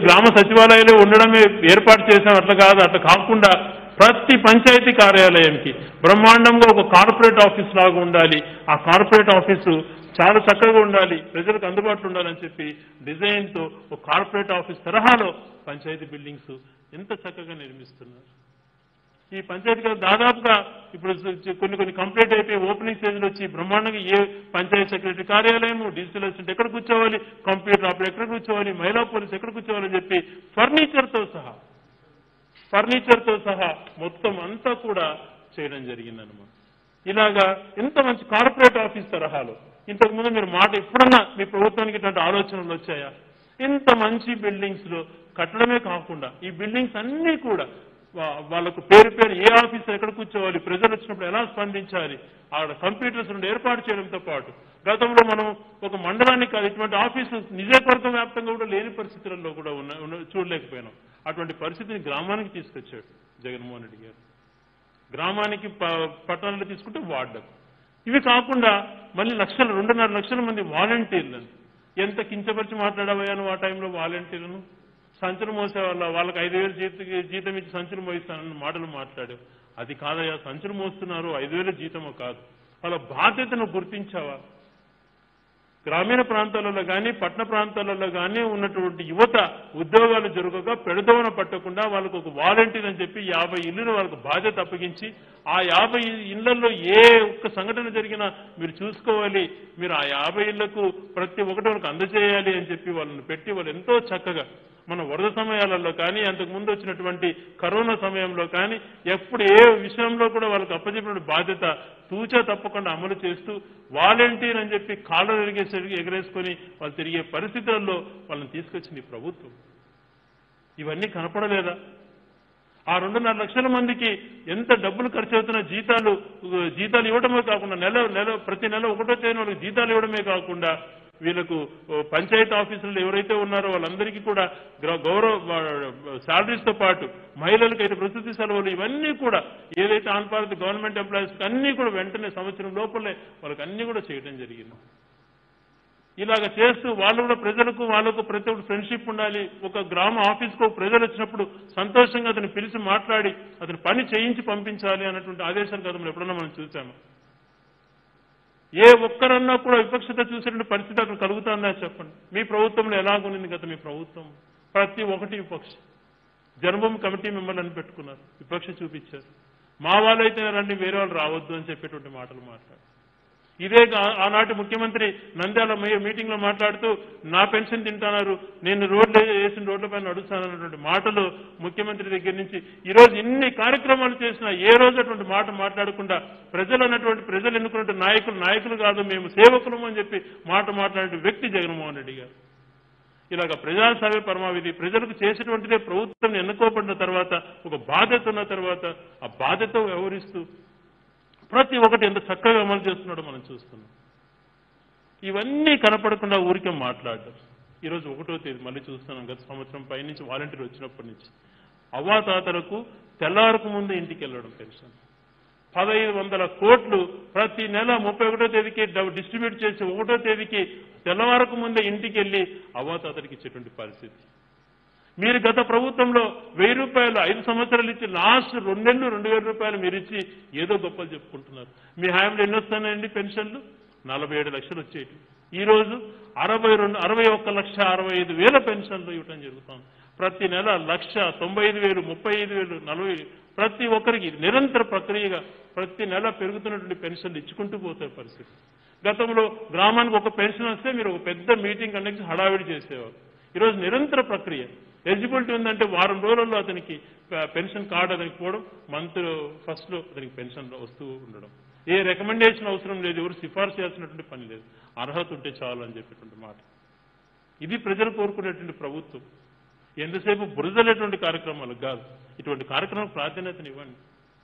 గ్రామ సచివాలయాలు ఉండడమే ఏర్పాటు చేసాం అట్లా కాదు అట్లా కాకుండా ప్రతి పంచాయతీ కార్యాలయంకి బ్రహ్మాండంగా ఒక కార్పొరేట్ ఆఫీస్ లాగా ఉండాలి ఆ కార్పొరేట్ ఆఫీసు చాలా చక్కగా ఉండాలి ప్రజలకు అందుబాటులో ఉండాలని చెప్పి డిజైన్ తో ఒక కార్పొరేట్ ఆఫీస్ తరహాలో పంచాయతీ బిల్డింగ్స్ ఎంత చక్కగా నిర్మిస్తున్నారు ఈ పంచాయతీ గారు దాదాపుగా ఇప్పుడు చ- కొన్ని కొన్ని కంప్లీట్ అయిపోయి ఓపెనింగ్ స్టేజ్లో వచ్చి బ్రహ్మాండంగా ఏ పంచాయతీ సెక్రటరీ కార్యాలయం డిజిటల్ అసిస్టెంట్ ఎక్కడ కూర్చోవాలి కంప్యూటర్ ఆపరేటర్ ఎక్కడ కూర్చోవాలి మహిళా పోలీస్ ఎక్కడ కూర్చోవాలని చెప్పి ఫర్నిచర్ తో సహా ఫర్నిచర్ తో సహా మొత్తం అంతా కూడా చేయడం జరిగిందన్నమాట ఇలాగా ఎంత మంచి కార్పొరేట్ ఆఫీస్ తరహాలో ఇంతకు ముందు మీరు మాట ఎప్పుడన్నా మీ ప్రభుత్వానికి ఇట్లాంటి ఆలోచనలు వచ్చాయా ఇంత మంచి బిల్డింగ్స్ లో కట్టడమే కాకుండా ఈ బిల్డింగ్స్ అన్ని కూడా వా- వాళ్ళకు పేరు పేరు ఏ ఆఫీసర్ ఎక్కడ కూర్చోవాలి ప్రజలు వచ్చినప్పుడు ఎలా స్పందించాలి ఆడ కంప్యూటర్స్ నుండి ఏర్పాటు చేయడంతో పాటు గతంలో మనం ఒక మండలానికి కాదు ఇటువంటి ఆఫీసు నిజవర్గం వ్యాప్తంగా కూడా లేని పరిస్థితులలో కూడా ఉన్న ఉన్న- చూడలేకపోయినాం అటువంటి పరిస్థితిని గ్రామానికి తీసుకొచ్చాడు జగన్మోహన్ రెడ్డి గారు గ్రామానికి ప- పట్టణాలు తీసుకుంటే వార్డుకు ఇవి కాకుండా మళ్ళీ లక్షల రెండున్నర లక్షల మంది వాలంటీర్లను ఎంత కించపరిచి మాట్లాడబోయాను ఆ టైంలో వాలంటీర్లను సంచులు మోసే వాళ్ళ వాళ్ళకి ఐదు వేలు జీత జీతం ఇచ్చి సంచులు మోయిస్తానని మాటలు మాట్లాడావు అది కాదయ్యా సంచులు మోస్తున్నారు ఐదు వేల జీతమో కాదు వాళ్ళ బాధ్యతను గుర్తించావా గ్రామీణ ప్రాంతాలలో కానీ పట్టణ ప్రాంతాలలో కానీ ఉన్నటువంటి యువత ఉద్యోగాలు జరగక పెడదోన పట్టకుండా వాళ్ళకు ఒక వాలంటీర్ అని చెప్పి యాభై ఇల్లులు వాళ్ళకు బాధ్యత అప్పగించి ఆ యాభై ఇళ్లలో ఏ ఒక్క సంఘటన జరిగినా మీరు చూసుకోవాలి మీరు ఆ యాభై ఇళ్లకు ప్రతి ఒక్కటి వాళ్ళకి అందజేయాలి అని చెప్పి వాళ్ళని పెట్టి వాళ్ళు ఎంతో చక్కగా మన వరద సమయాలలో కానీ అంతకు ముందు వచ్చినటువంటి కరోనా సమయంలో కానీ ఎప్పుడు ఏ విషయంలో కూడా వాళ్ళకి అప్పచెప్పిన బాధ్యత తూచా తప్పకుండా అమలు చేస్తూ వాలంటీర్ అని చెప్పి కాళ్ళ ఎరిగేసి ఎగరేసుకొని వాళ్ళు తిరిగే పరిస్థితుల్లో వాళ్ళని తీసుకొచ్చింది ఈ ప్రభుత్వం ఇవన్నీ కనపడలేదా ఆ రెండున్నర లక్షల మందికి ఎంత డబ్బులు ఖర్చు అవుతున్న జీతాలు జీతాలు ఇవ్వడమే కాకుండా నెల నెల ప్రతి నెల ఒకటో తేదీ వాళ్ళకి జీతాలు ఇవ్వడమే కాకుండా వీళ్ళకు ఓ, పంచాయతీ ఆఫీసులు ఎవరైతే ఉన్నారో వాళ్ళందరికీ కూడా గ్ర- గౌరవ శాలరీస్ తో పాటు మహిళలకు అయితే ప్రసూతి సెలవులు ఇవన్నీ కూడా ఏదైతే ఆన్ భారత్ గవర్నమెంట్ ఎంప్లాయీస్ అన్ని కూడా వెంటనే సంవత్సరం లోపలే వాళ్ళకి అన్ని కూడా చేయడం జరిగింది ఇలాగ చేస్తూ వాళ్ళు కూడా ప్రజలకు వాళ్ళకు ప్రతి ఒక్కటి ఫ్రెండ్షిప్ ఉండాలి ఒక గ్రామ ఆఫీస్కు ప్రజలు వచ్చినప్పుడు సంతోషంగా అతను పిలిచి మాట్లాడి అతని పని చేయించి పంపించాలి అన్నటువంటి ఆదేశాలు గతంలో ఎప్పుడన్నా మనం చూసాము ఏ ఒక్కరన్నా కూడా విపక్షత చూసేటువంటి పరిస్థితి అక్కడ కలుగుతుందా చెప్పండి మీ ప్రభుత్వంలో ఎలాగుంది గత మీ ప్రభుత్వం ప్రతి ఒక్కటి విపక్ష జన్మభూమి కమిటీ మిమ్మల్ని అని పెట్టుకున్నారు విపక్ష చూపించారు మా వాళ్ళైతే రండి వేరే వాళ్ళు రావద్దు అని చెప్పేటువంటి మాటలు మాట్లాడారు ఇదే గా- ఆనాటి ముఖ్యమంత్రి నంద్యాల మీ- మీటింగ్ లో మాట్లాడుతూ నా పెన్షన్ తింటున్నారు నేను రోడ్లు వేసిన రోడ్లపై నడుస్తానన్నటువంటి మాటలు ముఖ్యమంత్రి దగ్గర నుంచి ఈ రోజు ఇన్ని కార్యక్రమాలు చేసినా ఏ రోజు అటువంటి మాట మాట్లాడకుండా ప్రజలు అన్నటువంటి ప్రజలు ఎన్నుకున్నటువంటి నాయకులు నాయకులు కాదు మేము సేవకులము అని చెప్పి మాట మాట్లాడే వ్యక్తి జగన్మోహన్ రెడ్డి గారు ఇలాగ ప్రజాసేవ పరమావిధి ప్రజలకు చేసేటువంటిదే ప్రభుత్వం ఎన్నుకోబడిన తర్వాత ఒక బాధ్యత ఉన్న తర్వాత ఆ బాధ్యత వ్యవహరిస్తూ ప్రతి ఒక్కటి ఎంత చక్కగా అమలు చేస్తున్నాడో మనం చూస్తున్నాం ఇవన్నీ కనపడకుండా ఊరికే మాట్లాడడం ఈరోజు ఒకటో తేదీ మళ్ళీ చూస్తున్నాం గత సంవత్సరం పైనుంచి వాలంటీర్ వచ్చినప్పటి నుంచి అవ్వాతాతలకు తెల్లారకు ముందు ఇంటికి వెళ్ళడం పెన్షన్ పదహైదు వందల కోట్లు ప్రతి నెల ముప్పై ఒకటో తేదీకి డబ్- డిస్ట్రిబ్యూట్ చేసి ఒకటో తేదీకి తెల్లవారకు ముందే ఇంటికి వెళ్ళి అవ్వాతాతరికి ఇచ్చేటువంటి పరిస్థితి మీరు గత ప్రభుత్వంలో వెయ్యి రూపాయలు ఐదు సంవత్సరాలు ఇచ్చి లాస్ట్ రెండేళ్ళు రెండు వేల రూపాయలు మీరు ఇచ్చి ఏదో గొప్పలు చెప్పుకుంటున్నారు మీ హామీలు ఎన్ని వస్తాయండి పెన్షన్లు నలభై ఏడు లక్షలు వచ్చేటి ఈ రోజు అరవై రెండు అరవై ఒక్క లక్ష అరవై ఐదు వేల పెన్షన్లు ఇవ్వటం జరుగుతాం ప్రతి నెల లక్ష తొంభై ఐదు వేలు ముప్పై ఐదు వేలు నలభై ప్రతి ఒక్కరికి నిరంతర ప్రక్రియగా ప్రతి నెల పెరుగుతున్నటువంటి పెన్షన్లు ఇచ్చుకుంటూ పోతాయి పరిస్థితి గతంలో గ్రామానికి ఒక పెన్షన్ వస్తే మీరు ఒక పెద్ద మీటింగ్ కండక్ట్ చేసి హడావిడి చేసేవారు ఈరోజు నిరంతర ప్రక్రియ ఎలిజిబిలిటీ ఉందంటే వారం రోజుల్లో అతనికి ప- పెన్షన్ కార్డు అతనికి పోవడం మంత్ ఫస్ట్ లో అతనికి పెన్షన్ వస్తూ ఉండడం ఏ రికమెండేషన్ అవసరం లేదు ఎవరు సిఫార్సు చేయాల్సినటువంటి పని లేదు అర్హత ఉంటే చాలు అని చెప్పేటువంటి మాట ఇది ప్రజలు కోరుకునేటువంటి ప్రభుత్వం ఎంతసేపు బురదలేటువంటి కార్యక్రమాలు కాదు ఇటువంటి కార్యక్రమం ప్రాధాన్యతను ఇవ్వండి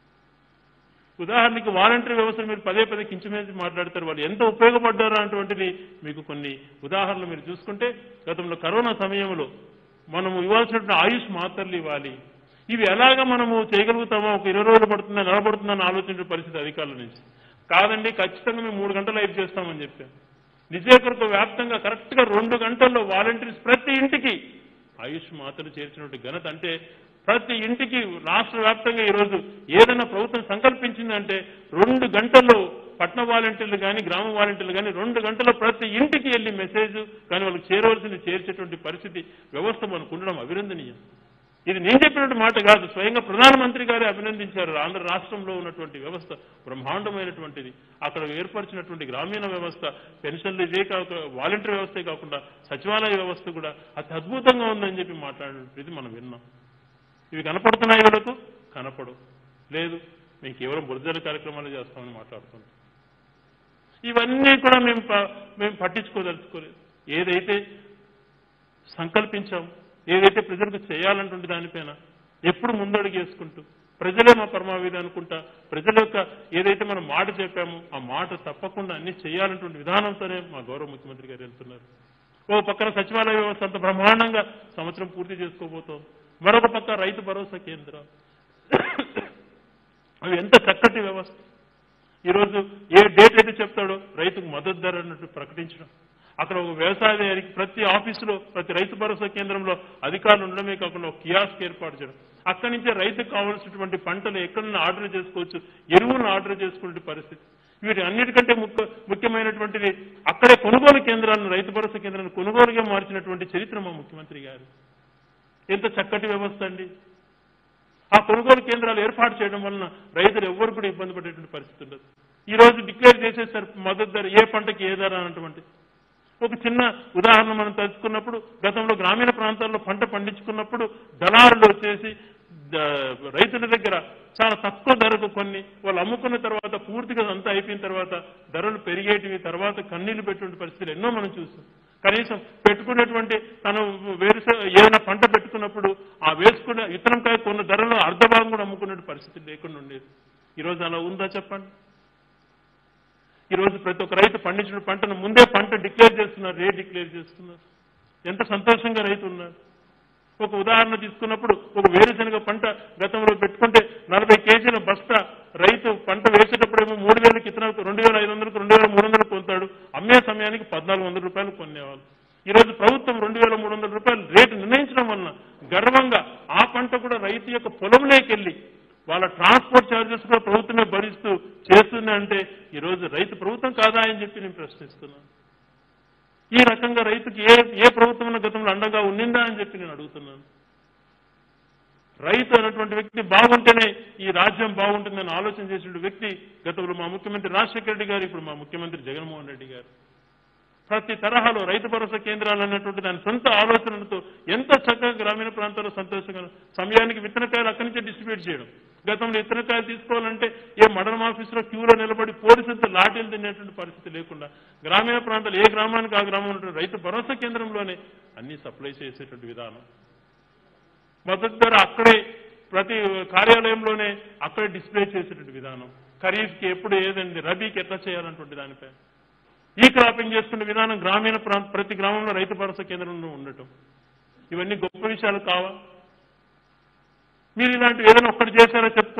ఉదాహరణకి వాలంటీర్ వ్యవస్థను మీరు పదే పదే కించమేసి మాట్లాడతారు వాళ్ళు ఎంత ఉపయోగపడ్డారా అటువంటిది మీకు కొన్ని ఉదాహరణలు మీరు చూసుకుంటే గతంలో కరోనా సమయంలో మనము ఇవ్వాల్సినటువంటి ఆయుష్ మాత్రలు ఇవ్వాలి ఇవి ఎలాగ మనము చేయగలుగుతామో ఒక ఇరవై రోజులు పడుతుందా నిలబడుతుందని ఆలోచించే పరిస్థితి అధికారుల నుంచి కాదండి ఖచ్చితంగా మేము మూడు గంటలు లైవ్ చేస్తామని చెప్పాం నిజేకరకు వ్యాప్తంగా కరెక్ట్ గా రెండు గంటల్లో వాలంటీర్స్ ప్రతి ఇంటికి ఆయుష్ మాతలు చేర్చినటువంటి ఘనత అంటే ప్రతి ఇంటికి రాష్ట్ర వ్యాప్తంగా ఈరోజు ఏదైనా ప్రభుత్వం సంకల్పించిందంటే రెండు గంటల్లో పట్న వాలంటీర్లు కానీ గ్రామ వాలంటీర్లు కానీ రెండు గంటల్లో ప్రతి ఇంటికి వెళ్ళి మెసేజ్ కానీ వాళ్ళకి చేరవలసింది చేర్చేటువంటి పరిస్థితి వ్యవస్థ మనకు ఉండడం అభినందనీయం ఇది నేను చెప్పినటువంటి మాట కాదు స్వయంగా ప్రధానమంత్రి గారే అభినందించారు ఆంధ్ర రాష్ట్రంలో ఉన్నటువంటి వ్యవస్థ బ్రహ్మాండమైనటువంటిది అక్కడ ఏర్పరిచినటువంటి గ్రామీణ వ్యవస్థ పెన్షన్లు ఇదే కాక వాలంటీర్ వ్యవస్థే కాకుండా సచివాలయ వ్యవస్థ కూడా అతి అద్భుతంగా ఉందని చెప్పి మాట్లాడినది మనం విన్నాం ఇవి కనపడుతున్నాయి వీళ్ళకు కనపడు లేదు మేము కేవలం బురదల కార్యక్రమాలు చేస్తామని మాట్లాడుతున్నాం ఇవన్నీ కూడా మేము ప- మేము పట్టించుకోదలుచుకోలేదు ఏదైతే సంకల్పించాం ఏదైతే ప్రజలకు చేయాలన్నటువంటి దానిపైన ఎప్పుడు ముందడుగు వేసుకుంటూ ప్రజలే మా పరమావిధి అనుకుంటా ప్రజల యొక్క ఏదైతే మనం మాట చెప్పామో ఆ మాట తప్పకుండా అన్ని చేయాలన్నటువంటి విధానంతోనే మా గౌరవ ముఖ్యమంత్రి గారు వెళ్తున్నారు ఓ పక్కన సచివాలయ వ్యవస్థ అంత బ్రహ్మాండంగా సంవత్సరం పూర్తి చేసుకోబోతోంది మరొక పక్క రైతు భరోసా కేంద్రం అవి ఎంత చక్కటి వ్యవస్థ ఈరోజు ఏ డేట్ అయితే చెప్తాడో రైతుకు మద్దతు ధర అన్నట్టు ప్రకటించడం అక్కడ ఒక వ్యవసాయానికి ప్రతి ఆఫీసులో ప్రతి రైతు భరోసా కేంద్రంలో అధికారులు ఉండడమే కాకుండా ఒక కియాస్క్ ఏర్పాటు చేయడం అక్కడి నుంచే రైతుకు కావాల్సినటువంటి పంటలు ఎక్కడన్నా ఆర్డర్ చేసుకోవచ్చు ఎరువులను ఆర్డర్ చేసుకునే పరిస్థితి వీటి అన్నిటికంటే ముఖ్య ముఖ్యమైనటువంటిది అక్కడే కొనుగోలు కేంద్రాలను రైతు భరోసా కేంద్రాలను కొనుగోలుగా మార్చినటువంటి చరిత్ర మా ముఖ్యమంత్రి గారు ఎంత చక్కటి వ్యవస్థ అండి ఆ కొనుగోలు కేంద్రాలు ఏర్పాటు చేయడం వలన రైతులు ఎవ్వరు కూడా ఇబ్బంది పడేటువంటి పరిస్థితి ఉండదు ఈ రోజు డిక్లేర్ చేసేసారు మద్దతు ధర ఏ పంటకి ఏ ధర అన్నటువంటి ఒక చిన్న ఉదాహరణ మనం తెలుసుకున్నప్పుడు గతంలో గ్రామీణ ప్రాంతాల్లో పంట పండించుకున్నప్పుడు దళారులు వచ్చేసి ద- రైతుల దగ్గర చాలా తక్కువ ధరకు కొన్ని వాళ్ళు అమ్ముకున్న తర్వాత పూర్తిగా అంతా అయిపోయిన తర్వాత ధరలు పెరిగేటివి తర్వాత కన్నీళ్లు పెట్టే పరిస్థితులు ఎన్నో మనం చూస్తాం కనీసం పెట్టుకున్నటువంటి తను వేరుస ఏదైనా పంట పెట్టుకున్నప్పుడు ఆ వేసుకున్న విత్తనంకాయ కొన్న ధరలో అర్ధ భాగం కూడా అమ్ముకునే పరిస్థితి లేకుండా ఉండేది ఈరోజు అలా ఉందా చెప్పండి ఈ రోజు ప్రతి ఒక్క రైతు పండించిన పంటను ముందే పంట డిక్లేర్ చేస్తున్నారు రేట్ డిక్లేర్ చేస్తున్నారు ఎంత సంతోషంగా రైతు ఉన్నారు ఒక ఉదాహరణ తీసుకున్నప్పుడు ఒక వేరుశనగ పంట గతంలో పెట్టుకుంటే నలభై కేజీల బస్తా రైతు పంట వేసేటప్పుడేమో మూడు వేలకి ఇతరులకు రెండు వేల ఐదు వందలకు రెండు వేల మూడు వందలకు కొంటాడు అమ్మే సమయానికి పద్నాలుగు వందల రూపాయలు కొనేవాళ్ళు ఈ రోజు ప్రభుత్వం రెండు వేల మూడు వందల రూపాయలు రేటు నిర్ణయించడం వలన గర్వంగా ఆ పంట కూడా రైతు యొక్క పొలంలోకెళ్ళి వాళ్ళ ట్రాన్స్పోర్ట్ ఛార్జెస్ కూడా ప్రభుత్వమే భరిస్తూ చేస్తుంది అంటే ఈ రోజు రైతు ప్రభుత్వం కాదా అని చెప్పి నేను ప్రశ్నిస్తున్నాను ఈ రకంగా రైతుకి ఏ ఏ ప్రభుత్వం గతంలో అండగా ఉండిందా అని చెప్పి నేను అడుగుతున్నాను రైతు అన్నటువంటి వ్యక్తి బాగుంటేనే ఈ రాజ్యం బాగుంటుందని ఆలోచన చేసిన వ్యక్తి గతంలో మా ముఖ్యమంత్రి రాజశేఖర రెడ్డి గారు ఇప్పుడు మా ముఖ్యమంత్రి జగన్మోహన్ రెడ్డి గారు ప్రతి తరహాలో రైతు భరోసా కేంద్రాలు అన్నటువంటి దాని సొంత ఆలోచనలతో ఎంత చక్కగా గ్రామీణ ప్రాంతాల్లో సంతోషంగా సమయానికి విత్తనకాయలు అక్కడి నుంచే డిస్ట్రిబ్యూట్ చేయడం గతంలో విత్తనకాయలు తీసుకోవాలంటే ఏ మండలం ఆఫీసులో క్యూలో నిలబడి పోలీసులతో లాఠీలు తినేటువంటి పరిస్థితి లేకుండా గ్రామీణ ప్రాంతాలు ఏ గ్రామానికి ఆ గ్రామం ఉన్నటువంటి రైతు భరోసా కేంద్రంలోనే అన్ని సప్లై చేసేటువంటి విధానం మద్దతు ధర అక్కడే ప్రతి కార్యాలయంలోనే అక్కడే డిస్ప్లే చేసేటువంటి విధానం ఖరీఫ్కి ఎప్పుడు ఏదండి రబీకి ఎట్లా చేయాలన్నటువంటి దానిపై ఈ క్రాపింగ్ చేసుకునే విధానం గ్రామీణ ప్రాంత ప్రతి గ్రామంలో రైతు భరోసా కేంద్రంలో ఉండటం ఇవన్నీ గొప్ప విషయాలు కావా మీరు ఇలాంటి ఏదైనా ఒక్కటి చేశారో చెప్తారా